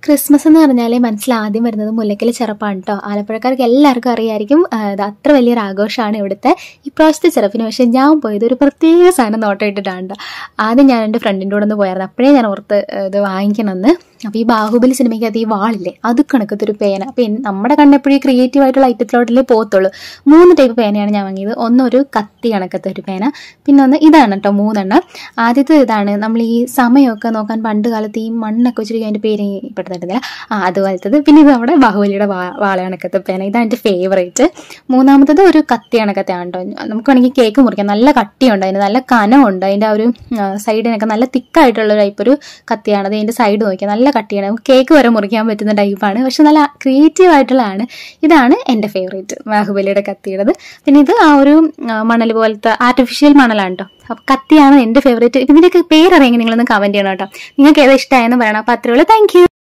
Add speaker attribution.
Speaker 1: Christmas എന്ന് പറഞ്ഞാൽ മനസ്സിൽ ആദ്യം വരുന്നത് മുല്ലക്കൽ ചെറുപ്പാണ് കേട്ടോ ആലപ്പുഴക്കാർക്ക് എല്ലാവർക്കും അറിയായിരിക്കും ആ, ഇത് അത്ര വലിയൊരു ആഘോഷമാണ് ഇവിടുത്തെ ഇപ്രാവശ്യത്തെ ചെറുപ്പിന് പക്ഷേ ഞാൻ പോയത് ഒരു പ്രത്യേക സാധനം നോട്ടം ഇട്ടിട്ടാണ് ട്ടോ. ആദ്യം ഞാൻ എൻ്റെ ഫ്രണ്ടിൻ്റെ കൂടെ ഒന്ന് പോയായിരുന്നു അപ്പോഴേ ഞാൻ ഓർത്ത് ആ, ഇത് വാങ്ങിക്കണമെന്ന് അപ്പോൾ ഈ ബാഹുബലി സിനിമയ്ക്കകത്ത് ഈ വാളില്ലേ അത് കണക്കത്തെ ഒരു പേന അപ്പം നമ്മുടെ കണ്ണെപ്പോഴും ഈ ക്രിയേറ്റീവ് ആയിട്ടുള്ള ഐറ്റത്തിലോട്ടല്ലേ പോകത്തുള്ളൂ മൂന്ന് ടൈപ്പ് പേനയാണ് ഞാൻ വാങ്ങിയത് ഒന്ന് ഒരു കത്തി കണക്കത്തെ ഒരു പേന പിന്നെ ഒന്ന് ഇതാണ് കേട്ടോ മൂന്നെണ്ണം ആദ്യത്തെ ഇതാണ് നമ്മൾ ഈ സമയമൊക്കെ നോക്കാൻ പണ്ട് കാലത്ത് ഈ മണ്ണൊക്കെ വെച്ചിട്ട് അതിൻ്റെ പേര് പെട്ടെന്നില്ല ആ അതുപോലത്തത് പിന്നെ ഇത് നമ്മുടെ ബാഹുബലിയുടെ വാ വാള കണക്കത്തെ പേന ഇതാണ് എൻ്റെ ഫേവറേറ്റ് മൂന്നാമത്തത് ഒരു കത്തി കണക്കത്തെ ആണ് കേട്ടോ നമുക്ക് വേണമെങ്കിൽ കേക്ക് മുറിക്കാം നല്ല കട്ടിയുണ്ട് അതിന് നല്ല കനമുണ്ട് അതിൻ്റെ ആ ഒരു സൈഡിനൊക്കെ നല്ല തിക്കായിട്ടുള്ള ടൈപ്പ് ഒരു കത്തിയാണ് അത് അതിൻ്റെ സൈഡ് നോക്കിയാൽ നല്ല കട്ടിയാണ് നമുക്ക് കേക്ക് വരെ മുറിക്കാൻ പറ്റുന്ന ടൈപ്പാണ് പക്ഷെ നല്ല ക്രിയേറ്റീവ് ആയിട്ടുള്ളതാണ് ഇതാണ് എൻ്റെ ഫേവറേറ്റ് ബാഹുബലിയുടെ കത്തിയുടേത് പിന്നെ ഇത് ആ ഒരു ആ, മണൽ പോലത്തെ ആർട്ടിഫിഷ്യൽ മണലാണ് കേട്ടോ അപ്പം കത്തിയാണ് എൻ്റെ ഫേവറേറ്റ് ഇതിൻ്റെയൊക്കെ പേരറിയെങ്കിൽ നിങ്ങളൊന്ന് കമൻറ്റ് ചെയ്യണം കേട്ടോ നിങ്ങൾക്ക് ഏതാ ഇഷ്ടമായെന്ന് പറയണം അപ്പോൾ അത്രയുള്ളൂ താങ്ക് യു